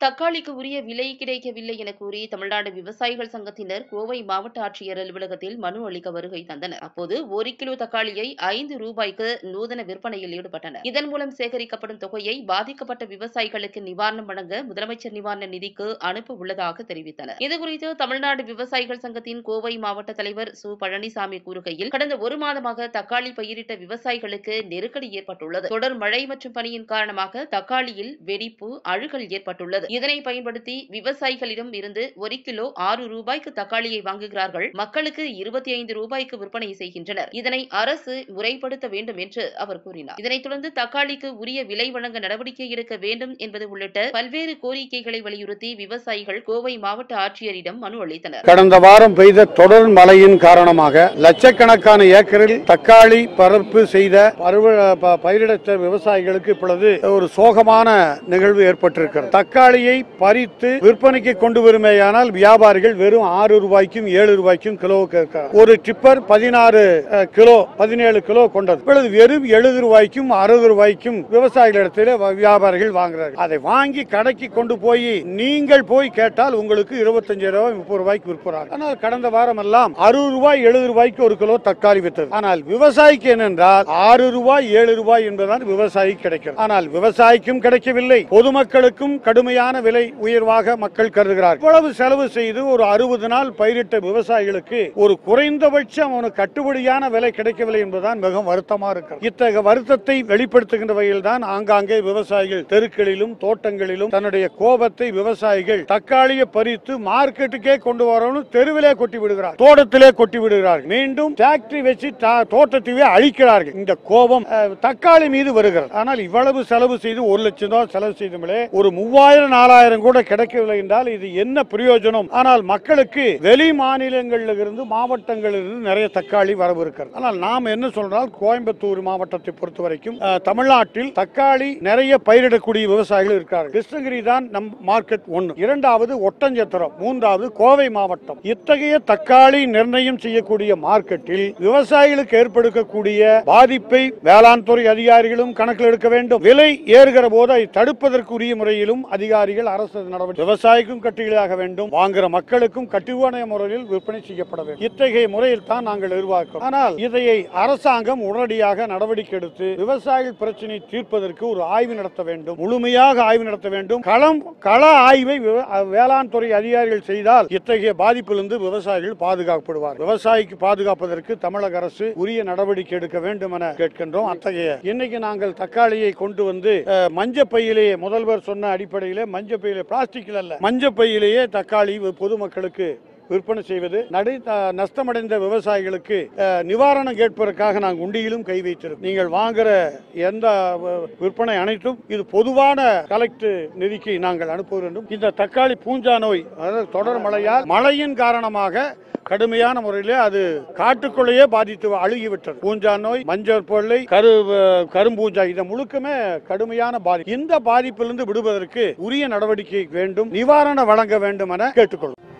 தக்காளிக்கு உரிய விலை கிடைக்கவில்லை என கூறி தமிழ்நாடு விவசாயிகள் சங்கத்தினர் கோவை மாவட்ட ஆட்சியர் அலுவலகத்தில் மனு அளிக்க வருகை தந்தனர் அப்போது ஒரு கிலோ தக்காளியை ஐந்து ரூபாய்க்கு நூதன விற்பனையில் ஈடுபட்டனர் இதன் மூலம் சேகரிக்கப்படும் தொகையை பாதிக்கப்பட்ட விவசாயிகளுக்கு நிவாரணம் வழங்க முதலமைச்சர் நிவாரண நிதிக்கு அனுப்ப உள்ளதாக தெரிவித்தனர் இதுகுறித்து தமிழ்நாடு விவசாயிகள் சங்கத்தின் கோவை மாவட்ட தலைவர் சு பழனிசாமி கூறுகையில் கடந்த ஒரு மாதமாக தக்காளி பயிரிட்ட விவசாயிகளுக்கு நெருக்கடி ஏற்பட்டுள்ளது தொடர் மழை மற்றும் பனியின் காரணமாக தக்காளியில் வெடிப்பு அழுகல் ஏற்பட்டுள்ளது இதனை பயன்படுத்தி விவசாயிகளிடம் இருந்து ஒரு கிலோ ஆறு ரூபாய்க்கு தக்காளியை வாங்குகிறார்கள் மக்களுக்கு இருபத்தி ஐந்து ரூபாய்க்கு விற்பனை செய்கின்றனர் இதனை அரசு முறைப்படுத்த வேண்டும் என்று அவர் கூறினார் இதனைத் தொடர்ந்து தக்காளிக்கு உரிய விலை வழங்க நடவடிக்கை எடுக்க வேண்டும் என்பது உள்ளிட்ட பல்வேறு கோரிக்கைகளை வலியுறுத்தி விவசாயிகள் கோவை மாவட்ட ஆட்சியரிடம் மனு அளித்தனர் கடந்த வாரம் பெய்த தொடர் மழையின் காரணமாக லட்சக்கணக்கான ஏக்கரில் தக்காளி பரப்பு செய்த பருவ ப- பயிரிடத்த விவசாயிகளுக்கு இப்பொழுது ஒரு சோகமான நிகழ்வு ஏற்பட்டிருக்கிறது தக்காளியை பறித்து விற்பனைக்கு கொண்டு வருமேயானால் வியாபாரிகள் வெறும் ஆறு ரூபாய்க்கும் ஏழு ரூபாய்க்கும் கிலோ கேட்கிறார் ஒரு டிப்பர் பதினாறு அஹ், கிலோ பதினேழு கிலோ கொண்டது இப்பொழுது வெறும் எழுபது ரூபாய்க்கும் அறுபது ரூபாய்க்கும் விவசாயிகளிடத்தில் வ- வியாபாரிகள் வாங்குறார்கள் அதை வாங்கி கடைக்கு கொண்டு போய் நீங்கள் போய் கேட்டால் உங்களுக்கு இருபத்தஞ்சு ரூபாய் முப்பது ரூபாய்க்கு விற்பறாங்க ஆனால் கடந்த வாரம் எல்லாம் அறுபது ரூபாய் எழுபது ரூபாய்க்கு ஒரு கிலோ தக்காளி வித்தது ஆனால் விவசாயிக்கு என்னென்றால் ஆறு ரூபாய் ஏழு ரூபாய் என்பதுதான் விவசாயிக்கு கிடைக்கிறது ஆனால் விவசாயிக்கும் கிடைக்கவில்லை பொதுமக்களுக்கும் கடுமையான விலை உயர்வாக மக்கள் கருதுகிறார்கள் இவ்வளவு செலவு செய்து ஒரு அறுபது நாள் பயிரிட்ட விவசாயிகளுக்கு ஒரு குறைந்தபட்சம் அவனுக்கு கட்டுப்படியான விலை கிடைக்கவில்லை என்பதுதான் மிகவும் வருத்தமா இருக்கிறது இத்தகைய வருத்தத்தை வெளிப்படுத்துகின்ற வகையில் தான் ஆங்காங்கே விவசாயிகள் தெருக்களிலும் தோட்டங்களிலும் தன்னுடைய கோபத்தை விவசாயிகள் தக்காளியை பறித்து மார்க்கெட்டுக்கே கொண்டு வரணும் தெருவிலே கொட்டி விடுகிறார் தோட்டத்திலே கொட்டி விடுகிறார்கள் மீண்டும் ஃபேக்டரி வச்சு தா- தோட்டத்தையே அழிக்கிறார்கள் இந்த கோபம் அஹ், தக்காளி மீது வருகிறது ஆனால் இவ்வளவு செலவு செய்து ஒரு லட்சம் ரூபாய் செலவு செய்தோம்லே ஒரு மூவாயிரம் நாலாயிரம் கூட கிடைக்கவில்லை என்றால் இது என்ன பிரயோஜனம் ஆனால் மக்களுக்கு வெளி மாநிலங்களில் இருந்து மாவட்டங்களில் இருந்து நிறைய தக்காளி வரவு இருக்கிறது ஆனால் நாம் என்ன சொல்றால் கோயம்புத்தூர் மாவட்டத்தை பொறுத்த வரைக்கும் அஹ், தமிழ்நாட்டில் தக்காளி நிறைய பயிரிடக்கூடிய விவசாயிகள் இருக்கார்கள் கிருஷ்ணகிரி தான் நம் மார்க்கெட் ஒன்று இரண்டாவது ஒட்டஞ்சத்திரம் மூன்றாவது கோவை மாவட்டம் இத்தகைய தக்காளி நிர்ணயம் செய்யக்கூடிய மார்க்கெட்டில் விவசாயிகளுக்கு ஏற்படுத்தக்கூடிய பாதிப்பை வேளாண் துறை அதிகாரிகளும் கணக்கில் எடுக்க வேண்டும் விலை ஏறுகிற போது அதை தடுப்பதற்குரிய முறையிலும் அதிகாரிகள் அரசு நடவடிக்கை விவசாயிக்கும் கட்டுகளாக வேண்டும் வாங்குகிற மக்களுக்கும் கட்டுவான முறையில் விற்பனை செய்யப்பட வேண்டும் இத்தகைய முறையில் தான் நாங்கள் எதிர்பார்க்கிறோம் ஆனால் இதையை அரசாங்கம் உடனடியாக நடவடிக்கை எடுத்து விவசாயிகள் பிரச்சனை தீர்ப்பதற்கு ஒரு ஆய்வு நடத்த வேண்டும் முழுமையாக ஆய்வு நடத்த வேண்டும் களம் கள ஆய்வை விவ- வேளாண் துறை அதிகாரிகள் செய்தால் இத்தகைய பாதிப்பிலிருந்து விவசாயிகள் பாதுகாக்கப்படுவார் விவசாயிக்கு பாதுகாப்பதற்கு தமிழக அரசு உரிய நடவடிக்கை எடுக்க வேண்டும் என கேட்கின்றோம் அத்தகைய இன்னைக்கு நாங்கள் தக்காளியை கொண்டு வந்து அஹ், மஞ்ச பையிலேயே முதல்வர் சொன்ன அடிப்படையிலே மஞ்ச பையிலே பிளாஸ்டிக்கில் அல்ல மஞ்ச பையிலேயே தக்காளி பொதுமக்களுக்கு விற்பனை செய்வது நடு த- நஷ்டமடைந்த விவசாயிகளுக்கு அஹ், நிவாரணம் கேட்பதற்காக நாங்கள் உண்டியிலும் கை வைத்திருக்கோம் நீங்கள் வாங்குற எந்த அஹ், விற்பனை அனைத்தும் இது பொதுவான கலெக்ட் நிதிக்கு நாங்கள் அனுப்ப வேண்டும் இந்த தக்காளி பூஞ்சா நோய் அதாவது தொடர் மழையால் மழையின் காரணமாக கடுமையான முறையிலே அது காட்டுக்குள்ளேயே பாதித்து அழுகிவிட்டது பூஞ்சா நோய் மஞ்சள் பொருளை கரு அஹ், கரும்பூஞ்சா இதை முழுக்கமே கடுமையான பாதிப்பு இந்த பாதிப்பிலிருந்து விடுவதற்கு உரிய நடவடிக்கை வேண்டும் நிவாரணம் வழங்க வேண்டும் என கேட்டுக்கொள்ளும்